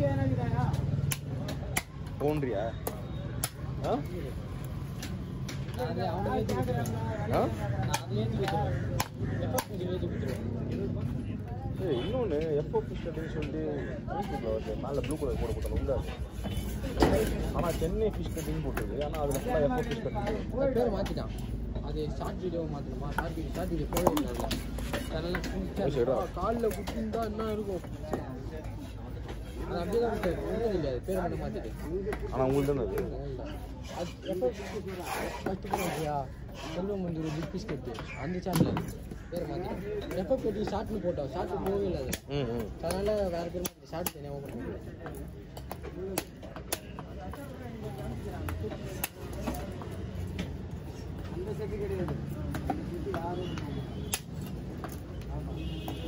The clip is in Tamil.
பவுண்ட்ரியா ஆ அது அவனுக்கு ஏற்றி கொடுத்துருவேன் ஆ நான் அதை ஏற்றி கொடுத்துருவேன் எப்போ கொஞ்சம் ஏற்றி கொடுத்துருவேன் ஏய் இன்னொன்று எப்போ ஃபிஷ் அப்படின்னு சொல்லிட்டு யூடியூப்ல வருது மேலே ப்ளூ கலர் போட போட்டாங்க உள்ள ஆனால் சென்னை ஃபிஷ் கட்டிங் போட்டுருக்கு ஆனால் அதில் ஃபுல்லாக எப்போ ஃபிஷ் கட்டிங் அது பேர் மாற்றிட்டான் அது ஷார்ட் வீடியோ மாற்றணுமா ஷார்ட் வீடியோ ஷார்ட் வீடியோ போகவே இல்லை அதில் அது சரிடா. அதனால காலில் குத்திருந்தா என்ன இருக்கும் அது அப்படியே தான் விட்டாரு ஒன்றும் இல்லை பேர் மட்டும் மாற்றிட்டு ஆனால் உங்களுக்கு தானே அது அது எப்போ ஃபஸ்ட்டு போடுறியா செல்வம் மஞ்சள் பிக் பிஸ்கெட்டு அந்த சேனல் பேர் மாற்றிட்டேன் எப்போ போட்டு ஷார்ட்னு போட்டோம் ஷார்ட் போகவே இல்லை அது ம் ம் அதனால வேற பேர் மாற்றி ஷார்ட் தனியாக ஓப்பன் பண்ணுறேன் அந்த செட்டு கிடையாது யாரும்